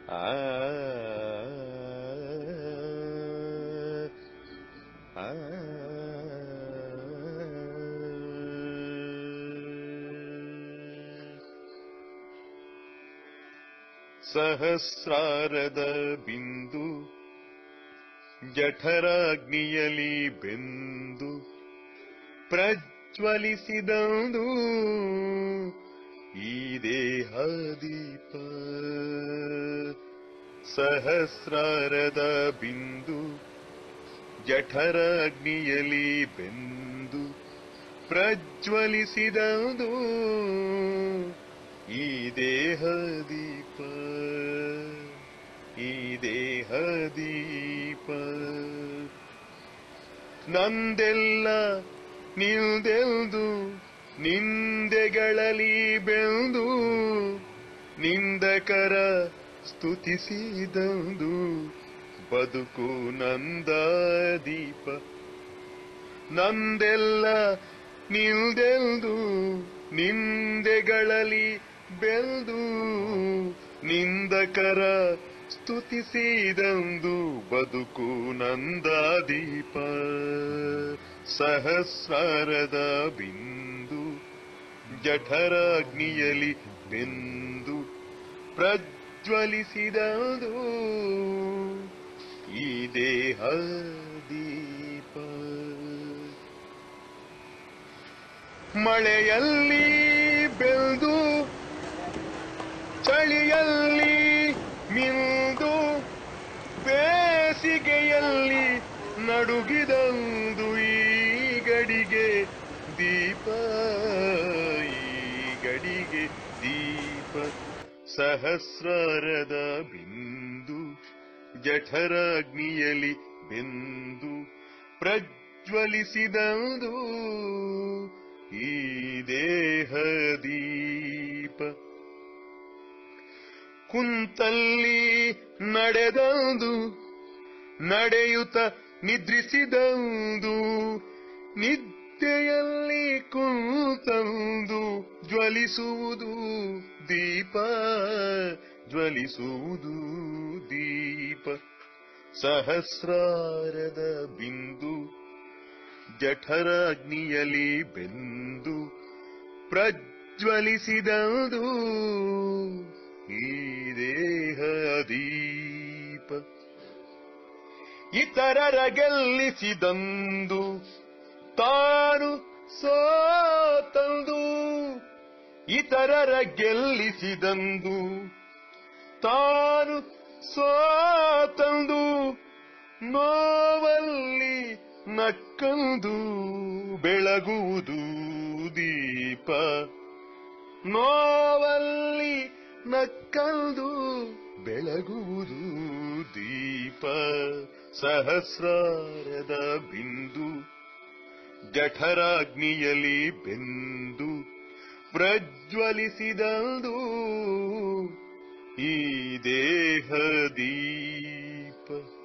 ಆ ಆ ಸಹಸ್ರಾರದ ಬಿಂದು ಜಠರಾಗ್ನಿಯಲಿ ಬೆಂದು ಪ್ರಜ್ವಲಿಸಿದಂದು ಈ ದೇಹ ದೀಪ ಸಹಸ್ರಾರದ ಬಿಂದು ಜಠರಾಗ್ನಿಯಲಿ ಬೆಂದು ಪ್ರಜ್ವಲಿಸಿದಂದು ಈ ದೇಹ ದೀಪ ಈ ದೇಹ ದೀಪ ನಂದೆಲ್ಲ ನಿಲ್ದೆಲ್ದು ನಿಂದೆಗಳಲ್ಲಿ ಬೆಂದು ನಿಂದಕರ ಸ್ತುತಿಸಿದಂದು ಬದುಕು ನಂದ ದೀಪ ನಂದೆಲ್ಲ ನಿಲ್ದೆಲ್ದು ನಿಂದೆಗಳಲ್ಲಿ ಬೆಲ್ದು ನಿಂದಕರ ಸ್ತುತಿಸಿದಂದು ಬದುಕು ನಂದ ದೀಪ ಸಹಸ್ರಾರದ ಬಿಂದು ಜಠರಾಗ್ನಿಯಲಿ ಬೆಂದು ಪ್ರಜ್ವಲಿಸಿದಂದು ಈ ದೇಹ ದೀಪ ಮಳೆಯಲ್ಲಿ ಬೆಳೆದು ಚಳಿಯಲ್ಲಿ ಮಿಂದು ಬೇಸಿಗೆಯಲ್ಲಿ ನಡುಗಿದಂದು ಈ ಗಡಿಗೆ ದೀಪ ಈ ಗಡಿಗೆ ದೀಪ ಸಹಸ್ರಾರದ ಬಿಂದು ಜಠರಾಗ್ನಿಯಲಿ ಬೆಂದು ಪ್ರಜ್ವಲಿಸಿದಂದು ಈ ದೇಹ ದೀಪ ಕುಂತಲ್ಲಿ ನಡೆದಂದು ನಡೆಯುತ್ತ ನಿದ್ರಿಸಿದಂದು ನಿದ್ದೆಯಲ್ಲಿ ಕುಂತಂದು ಜ್ವಲಿಸುವುದು ದೀಪ ಜ್ವಲಿಸುವುದು ದೀಪ ಸಹಸ್ರಾರದ ಬಿಂದು ಜಠರಾಗ್ನಿಯಲಿ ಬೆಂದು ಪ್ರಜ್ವಲಿಸಿದಂದು ಈ ದೇಹ ದೀಪ ಇತರರ ಗೆಲ್ಲಿಸಿದಂದು ತಾನು ಸೋತಂದು ಇತರರ ಗೆಲ್ಲಿಸಿದಂದು ತಾನು ಸೋತಂದು ನೋವಲ್ಲಿ ನಕ್ಕಂದು ಬೆಳಗುವುದು ದೀಪ ನೋವಲ್ಲಿ ನಕ್ಕಂದು ಬೆಳಗುವುದು ದೀಪ ಸಹಸ್ರಾರದ ಬಿಂದು ಜಠರಾಗ್ನಿಯಲಿ ಬೆಂದು ಪ್ರಜ್ವಲಿಸಿದಂದು ಈ ದೇಹ ದೀಪ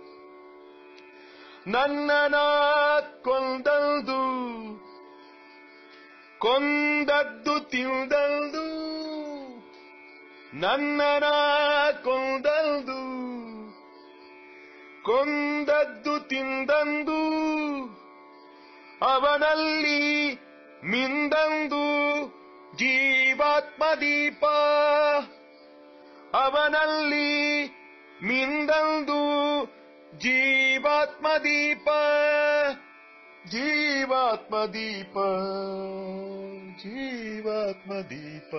ನನ್ನನ ಕೊಂದಲ್ದು ಕೊಂದದ್ದು ತಿಂದಲ್ದು ನನ್ನನ ಕೊಂದಲ್ದು ಕೊಂದದ್ದು ತಿಂದಂದು ಅವನಲ್ಲಿ ಮಿಂದಂದು ಜೀವಾತ್ಮ ದೀಪ ಅವನಲ್ಲಿ ಮಿಂದಂದು ಜೀವಾತ್ಮ ದೀಪ ಜೀವಾತ್ಮ ದೀಪ ಜೀವಾತ್ಮ ದೀಪ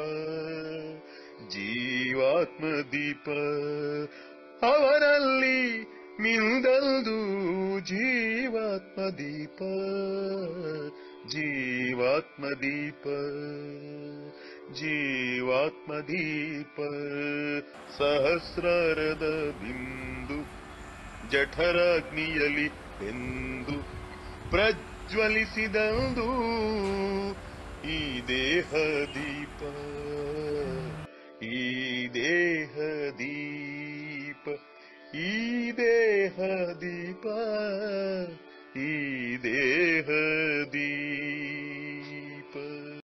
ಜೀವಾತ್ಮ ದೀಪ ಅವರಲ್ಲಿ ಮಿಂದಲ್ದು ಜೀವಾತ್ಮ ದೀಪ ಜೀವಾತ್ಮ ದೀಪ ಜೀವಾತ್ಮ ದೀಪ ಸಹಸ್ರಾರದ ಬಿಂದು ಜಠರಾಗ್ನಿಯಲಿ ಬೆಂದು ಪ್ರಜ್ವಲಿಸಿದಂದು ಈ ದೇಹ ದೀಪ ಈ ದೇಹ ದೀಪ ಈ ದೇಹ ದೀಪ ಈ ದೇಹ